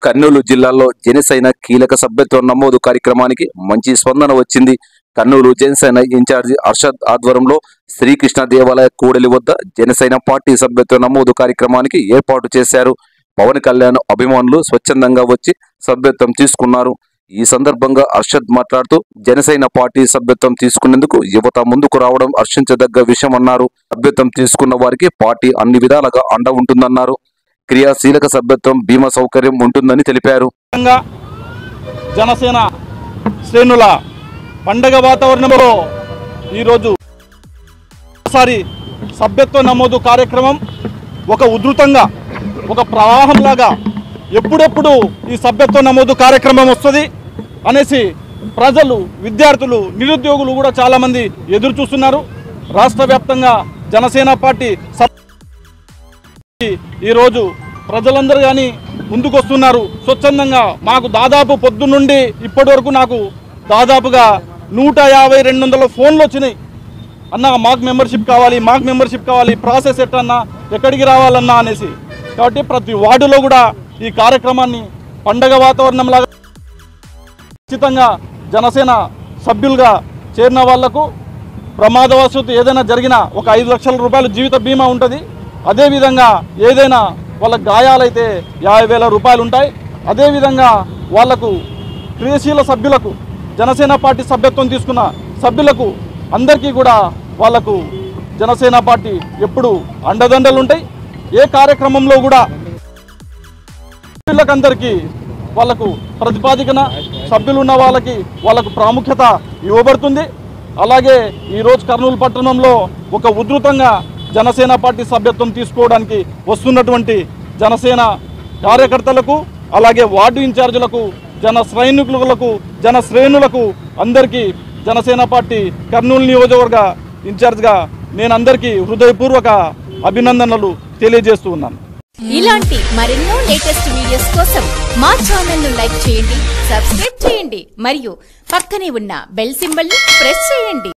కర్నూలు జిల్లాలో జనసేన కీలక సభ్యత్వ నమోదు కార్యక్రమానికి మంచి స్పందన వచ్చింది కర్నూలు జనసేన ఇన్ఛార్జి అర్షద్ ఆధ్వర్యంలో శ్రీకృష్ణ దేవాలయ కూడలి వద్ద జనసేన పార్టీ సభ్యత్వ నమోదు కార్యక్రమానికి ఏర్పాటు చేశారు పవన్ కళ్యాణ్ అభిమానులు స్వచ్ఛందంగా వచ్చి సభ్యత్వం తీసుకున్నారు ఈ సందర్భంగా అర్షద్ మాట్లాడుతూ జనసేన పార్టీ సభ్యత్వం తీసుకునేందుకు యువత ముందుకు రావడం హర్షించదగ్గ విషయం అన్నారు సభ్యత్వం తీసుకున్న వారికి పార్టీ అన్ని విధాలుగా అండ ఉంటుందన్నారు క్రియాశీలక సభ్యత్వం బీమా సౌకర్యం ఉంటుందని తెలిపారు విధంగా జనసేన శ్రేణుల పండగ వాతావరణంలో ఈరోజు ఒకసారి సభ్యత్వ నమోదు కార్యక్రమం ఒక ఉధృతంగా ఒక ప్రవాహంలాగా ఎప్పుడెప్పుడు ఈ సభ్యత్వ నమోదు కార్యక్రమం వస్తుంది అనేసి ప్రజలు విద్యార్థులు నిరుద్యోగులు కూడా చాలామంది ఎదురు చూస్తున్నారు రాష్ట్ర వ్యాప్తంగా జనసేన పార్టీ సభ్ ఈరోజు ప్రజలందరూ కానీ ముందుకొస్తున్నారు స్వచ్ఛందంగా మాకు దాదాపు పొద్దు నుండి ఇప్పటి వరకు నాకు దాదాపుగా నూట యాభై రెండు వందల ఫోన్లు వచ్చినాయి అన్న మాకు మెంబర్షిప్ కావాలి మాకు మెంబర్షిప్ కావాలి ప్రాసెస్ ఎట్టన్నా ఎక్కడికి రావాలన్నా అనేసి కాబట్టి ప్రతి వార్డులో కూడా ఈ కార్యక్రమాన్ని పండగ వాతావరణంలాగా ఖచ్చితంగా జనసేన సభ్యులుగా చేరిన వాళ్లకు ప్రమాదవశాత్తు ఏదైనా జరిగినా ఒక ఐదు లక్షల రూపాయలు జీవిత బీమా ఉంటుంది అదేవిధంగా ఏదైనా వాళ్ళ గాయాలైతే యాభై వేల రూపాయలు ఉంటాయి అదేవిధంగా వాళ్లకు క్రియాశీల సభ్యులకు జనసేన పార్టీ సభ్యత్వం తీసుకున్న సభ్యులకు అందరికీ కూడా వాళ్లకు జనసేన పార్టీ ఎప్పుడు అండదండలు ఉంటాయి ఏ కార్యక్రమంలో కూడా సభ్యులకందరికీ వాళ్ళకు ప్రతిపాదికన సభ్యులు ఉన్న వాళ్ళకి వాళ్ళకు ప్రాముఖ్యత ఇవ్వబడుతుంది అలాగే ఈరోజు కర్నూలు పట్టణంలో ఒక ఉధృతంగా జనసేన పార్టీ సభ్యత్వం తీసుకోవడానికి వస్తున్నటువంటి జనసేన కార్యకర్తలకు అలాగే వార్డు ఇన్ఛార్జీలకు జన సైనికులకు జన శ్రేణులకు అందరికీ జనసేన పార్టీ కర్నూలు నియోజకవర్గ ఇన్ఛార్జ్గా నేను అందరికీ హృదయపూర్వక అభినందనలు తెలియజేస్తూ ఉన్నాను ఇలాంటి మరెన్నో లేటెస్ట్ వీడియోస్ కోసం మా ఛానల్ ను లైక్ చేయండి సబ్స్క్రైబ్ చేయండి మరియు పక్కనే ఉన్న బెల్ సింబల్ ని ప్రెస్ చేయండి